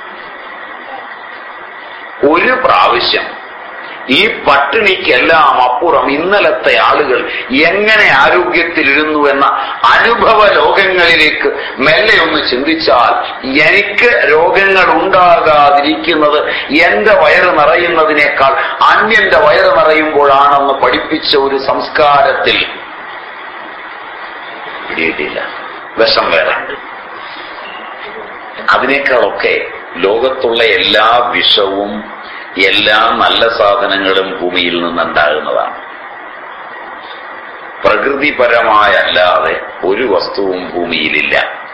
ഒരു പ്രാവശ്യം ഈ പട്ടിണിക്കെല്ലാം അപ്പുറം ഇന്നലത്തെ ആളുകൾ എങ്ങനെ ആരോഗ്യത്തിലിരുന്നു എന്ന അനുഭവ ലോകങ്ങളിലേക്ക് മെല്ലെ ഒന്ന് ചിന്തിച്ചാൽ എനിക്ക് രോഗങ്ങൾ ഉണ്ടാകാതിരിക്കുന്നത് എന്റെ വയറ് നിറയുന്നതിനേക്കാൾ അന്യന്റെ വയറ് നിറയുമ്പോഴാണെന്ന് പഠിപ്പിച്ച ഒരു സംസ്കാരത്തിൽ പിടിയിട്ടില്ല വിഷം വേറെ അതിനേക്കാളൊക്കെ ലോകത്തുള്ള എല്ലാ വിഷവും എല്ലാ നല്ല സാധനങ്ങളും ഭൂമിയിൽ നിന്നുണ്ടാകുന്നതാണ് പ്രകൃതിപരമായല്ലാതെ ഒരു വസ്തുവും ഭൂമിയിലില്ല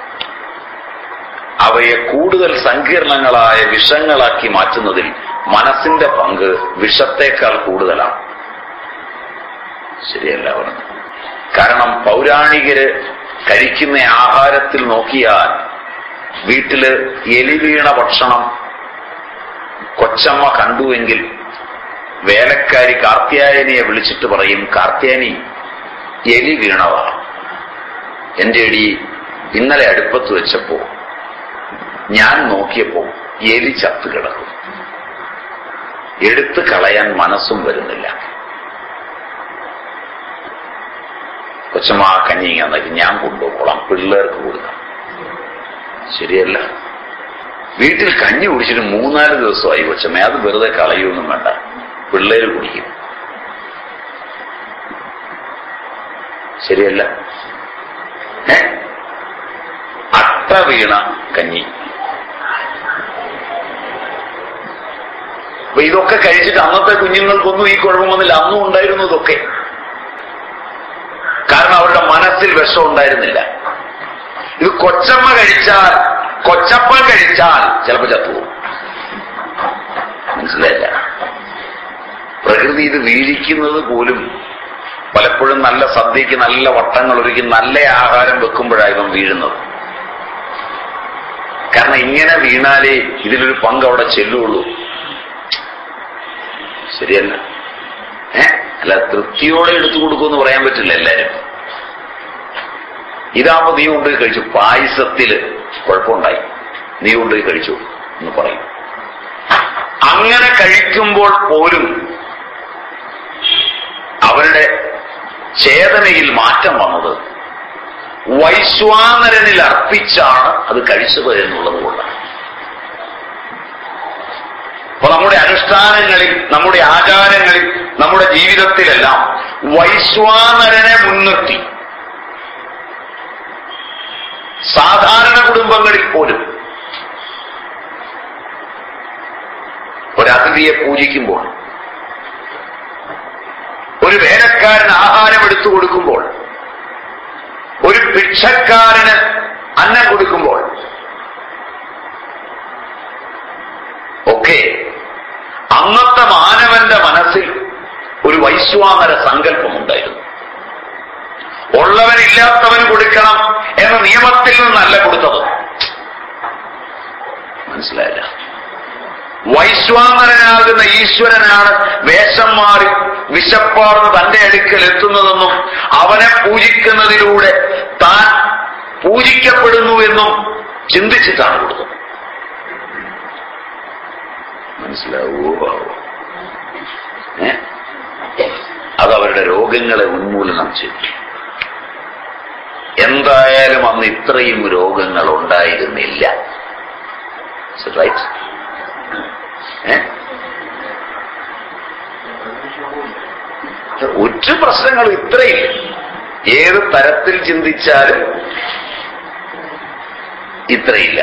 അവയെ കൂടുതൽ സങ്കീർണങ്ങളായ വിഷങ്ങളാക്കി മാറ്റുന്നതിൽ മനസ്സിന്റെ പങ്ക് വിഷത്തേക്കാൾ കൂടുതലാണ് ശരിയല്ല പറഞ്ഞു കാരണം പൗരാണികര് കഴിക്കുന്ന ആഹാരത്തിൽ നോക്കിയാൽ വീട്ടില് എലി വീണ ഭക്ഷണം കൊച്ചമ്മ കണ്ടുവെങ്കിൽ വേലക്കാരി കാർത്യായനിയെ വിളിച്ചിട്ട് പറയും കാർത്യായനി എലി വീണവാ എന്റെ എടി ഇന്നലെ അടുപ്പത്ത് വെച്ചപ്പോ ഞാൻ നോക്കിയപ്പോ എലി ചത്തു കിടക്കും എടുത്തു കളയാൻ മനസ്സും വരുന്നില്ല കൊച്ചമ്മ ആ കഞ്ഞി എന്നൊക്കെ ഞാൻ കൊണ്ടുപോകോളാം പിള്ളേർക്ക് കൊടുക്കാം ശരിയല്ല വീട്ടിൽ കഞ്ഞി കുടിച്ചിട്ട് മൂന്നാല് ദിവസമായി കൊച്ചമ്മ അത് വെറുതെ കളയൊന്നും വേണ്ട പിള്ളേര് കുടിക്കും ശരിയല്ല ഏ അട്ട വീണ കഞ്ഞി അപ്പൊ ഇതൊക്കെ കഴിച്ചിട്ട് അന്നത്തെ കുഞ്ഞുങ്ങൾക്കൊന്നും ഈ കുഴപ്പം വന്നില്ല അന്നും ഉണ്ടായിരുന്നു ഇതൊക്കെ കാരണം അവരുടെ മനസ്സിൽ വിഷം ഉണ്ടായിരുന്നില്ല ഇത് കൊച്ചമ്മ കഴിച്ചാൽ കൊച്ചപ്പൻ കഴിച്ചാൽ ചിലപ്പോൾ ചത്തുപോകും മനസ്സിലായില്ല പ്രകൃതി ഇത് വീഴിക്കുന്നത് പോലും പലപ്പോഴും നല്ല സദ്യക്ക് നല്ല വട്ടങ്ങൾ ഒരുക്കി നല്ല ആഹാരം വെക്കുമ്പോഴാണ് വീഴുന്നത് കാരണം ഇങ്ങനെ വീണാലേ ഇതിലൊരു പങ്ക് അവിടെ ചെല്ലുള്ളൂ ശരിയല്ല ഏ അല്ല തൃപ്തിയോടെ എടുത്തു കൊടുക്കുമെന്ന് പറയാൻ പറ്റില്ല എല്ലാരും ഇതാകുമ്പോ നീ കൊണ്ടുപോയി കഴിച്ചു പായസത്തില് കുഴപ്പമുണ്ടായി നീ കൊണ്ടുപോയി കഴിച്ചു എന്ന് പറയും അങ്ങനെ കഴിക്കുമ്പോൾ പോലും അവരുടെ ചേതനയിൽ മാറ്റം വന്നത് വൈശ്വാനരനിൽ അർപ്പിച്ചാണ് അത് കഴിച്ചത് എന്നുള്ളത് കൊണ്ടാണ് അപ്പൊ നമ്മുടെ അനുഷ്ഠാനങ്ങളിൽ നമ്മുടെ ആചാരങ്ങളിൽ നമ്മുടെ ജീവിതത്തിലെല്ലാം വൈശ്വാനരനെ മുൻനിർത്തി സാധാരണ കുടുംബങ്ങളിൽ പോലും ഒരതിഥിയെ പൂജിക്കുമ്പോൾ ഒരു വേലക്കാരൻ ആഹാരം എടുത്തു കൊടുക്കുമ്പോൾ ഒരു ഭിക്ഷക്കാരന് അന്നം കൊടുക്കുമ്പോൾ ഒക്കെ അന്നത്തെ മാനവന്റെ മനസ്സിൽ ഒരു വൈശ്വാനര സങ്കല്പമുണ്ടായിരുന്നു ഉള്ളവനില്ലാത്തവന് കൊടുക്കണം എന്ന നിയമത്തിൽ നിന്നല്ല കൊടുത്തത് മനസ്സിലായില്ല വൈശ്വാനരനാകുന്ന ഈശ്വരനാണ് വേഷം മാറി വിശപ്പാർന്ന് തന്റെ അടുക്കൽ എത്തുന്നതെന്നും അവനെ പൂജിക്കുന്നതിലൂടെ താൻ പൂജിക്കപ്പെടുന്നു എന്നും ചിന്തിച്ചിട്ടാണ് കൊടുത്തത് മനസ്സിലാവോ ഏ അത് അവരുടെ രോഗങ്ങളെ ഉന്മൂലനം ചെയ്തു എന്തായാലും അന്ന് ഇത്രയും രോഗങ്ങൾ ഉണ്ടായിരുന്നില്ല റൈറ്റ് ഏ ഒരു പ്രശ്നങ്ങളും ഇത്രയില്ല ഏത് തരത്തിൽ ചിന്തിച്ചാലും ഇത്രയില്ല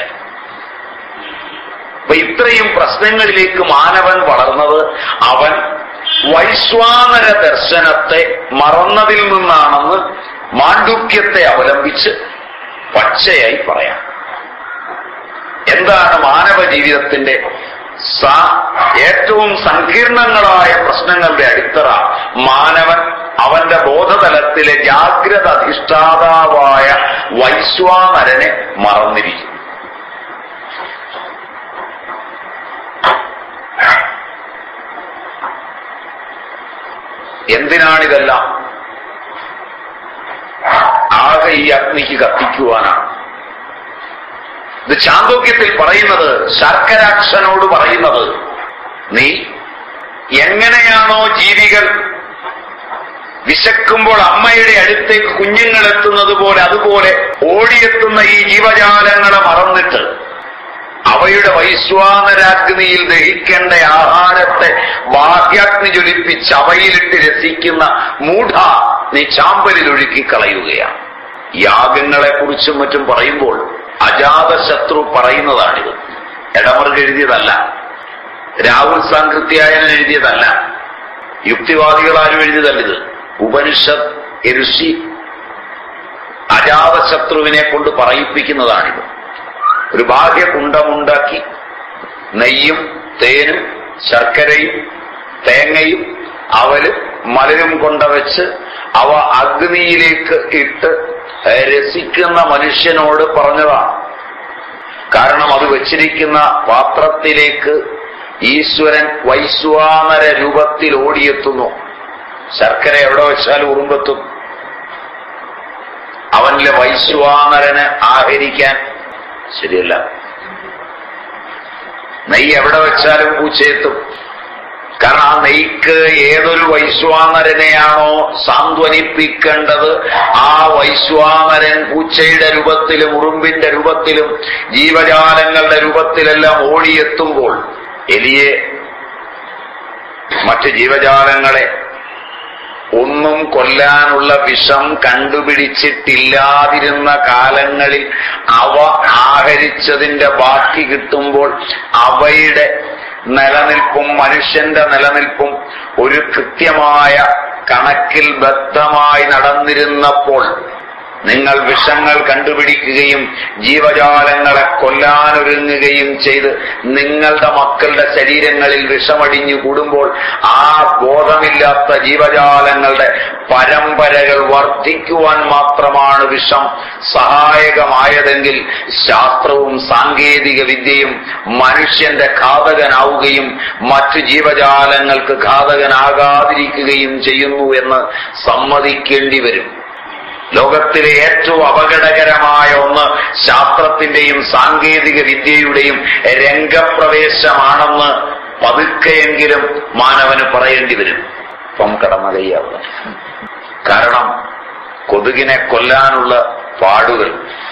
അപ്പൊ ഇത്രയും പ്രശ്നങ്ങളിലേക്ക് മാനവൻ വളർന്നത് അവൻ വൈശ്വാനര ദർശനത്തെ മറന്നതിൽ നിന്നാണെന്ന് മാണ്ഡുക്യത്തെ അവലംബിച്ച് പച്ചയായി പറയാം എന്താണ് മാനവ ജീവിതത്തിന്റെ സ- ഏറ്റവും സങ്കീർണങ്ങളായ പ്രശ്നങ്ങളുടെ അടിത്തറ മാനവൻ അവന്റെ ബോധതലത്തിലെ ജാഗ്രത അധിഷ്ഠാതാവായ വൈശ്വാനരനെ മറന്നിരിക്കുന്നു എന്തിനാണിതെല്ലാം ആകെ ഈ അഗ്നിക്ക് കത്തിക്കുവാനാണ് ഇത് ചാന്തോക്യത്തിൽ പറയുന്നത് ശർക്കരാക്ഷനോട് പറയുന്നത് നീ എങ്ങനെയാണോ ജീവികൾ വിശക്കുമ്പോൾ അമ്മയുടെ അടുത്തേക്ക് കുഞ്ഞുങ്ങൾ എത്തുന്നത് പോലെ അതുപോലെ ഓടിയെത്തുന്ന ഈ ജീവജാലങ്ങളെ മറന്നിട്ട് അവയുടെ വൈശ്വാനരാഗ്നിയിൽ ദഹിക്കേണ്ട ആഹാരത്തെ ബാഹ്യാഗ്നി ജ്വലിപ്പിച്ച് അവയിലിട്ട് രസിക്കുന്ന മൂഢ നീ ചാമ്പലിൽ ഒഴുക്കി കളയുകയാണ് യാഗങ്ങളെക്കുറിച്ചും മറ്റും പറയുമ്പോൾ അജാതശത്രു പറയുന്നതാണിത് എടമർക്ക് എഴുതിയതല്ല രാഹുൽ സാങ്കൃത്യായനൻ എഴുതിയതല്ല യുക്തിവാദികളാരും എഴുതിയതല്ലിത് ഉപനിഷത്ത് ഋഷി അജാതശത്രുവിനെ കൊണ്ട് പറയിപ്പിക്കുന്നതാണിത് ഒരു ബാഹ്യകുണ്ടമുണ്ടാക്കി നെയ്യും തേനും ശർക്കരയും തേങ്ങയും അവല് മലരും കൊണ്ടവച്ച് അവ അഗ്നിയിലേക്ക് ഇട്ട് രസിക്കുന്ന മനുഷ്യനോട് പറഞ്ഞതാണ് കാരണം അത് വെച്ചിരിക്കുന്ന പാത്രത്തിലേക്ക് ഈശ്വരൻ വൈശ്വാനര രൂപത്തിൽ ഓടിയെത്തുന്നു ശർക്കര എവിടെ വെച്ചാലും ഉറുമ്പെത്തും അവനിലെ വൈശ്വാനരന് ആഹരിക്കാൻ ശരിയല്ല നെയ്യ് എവിടെ വെച്ചാലും പൂച്ചയെത്തും കാരണം ആ നെയ്ക്ക് ഏതൊരു വൈശ്വാനരനെയാണോ സാന്ത്വനിപ്പിക്കേണ്ടത് ആ വൈശ്വാനരൻ പൂച്ചയുടെ രൂപത്തിലും ഉറുമ്പിന്റെ രൂപത്തിലും ജീവജാലങ്ങളുടെ രൂപത്തിലെല്ലാം ഓടിയെത്തുമ്പോൾ എലിയെ മറ്റ് ജീവജാലങ്ങളെ ഒന്നും കൊല്ലാനുള്ള വിഷം കണ്ടുപിടിച്ചിട്ടില്ലാതിരുന്ന കാലങ്ങളിൽ അവ ആഹരിച്ചതിന്റെ ബാക്കി കിട്ടുമ്പോൾ അവയുടെ നിലനിൽപ്പും മനുഷ്യന്റെ നിലനിൽപ്പും ഒരു കൃത്യമായ കണക്കിൽ ബദ്ധമായി നടന്നിരുന്നപ്പോൾ നിങ്ങൾ വിഷങ്ങൾ കണ്ടുപിടിക്കുകയും ജീവജാലങ്ങളെ കൊല്ലാനൊരുങ്ങുകയും ചെയ്ത് നിങ്ങളുടെ മക്കളുടെ ശരീരങ്ങളിൽ വിഷമടിഞ്ഞു കൂടുമ്പോൾ ആ ബോധമില്ലാത്ത ജീവജാലങ്ങളുടെ പരമ്പരകൾ വർദ്ധിക്കുവാൻ മാത്രമാണ് വിഷം സഹായകമായതെങ്കിൽ ശാസ്ത്രവും സാങ്കേതിക വിദ്യയും മനുഷ്യന്റെ ഘാതകനാവുകയും മറ്റു ജീവജാലങ്ങൾക്ക് ഘാതകനാകാതിരിക്കുകയും ചെയ്യുന്നു എന്ന് സമ്മതിക്കേണ്ടി വരും ലോകത്തിലെ ഏറ്റവും അപകടകരമായ ഒന്ന് ശാസ്ത്രത്തിന്റെയും സാങ്കേതിക വിദ്യയുടെയും രംഗപ്രവേശമാണെന്ന് പതുക്കെയെങ്കിലും മാനവന് പറയേണ്ടി വരും ഇപ്പം കടമകയാവുക കാരണം കൊതുകിനെ കൊല്ലാനുള്ള പാടുകൾ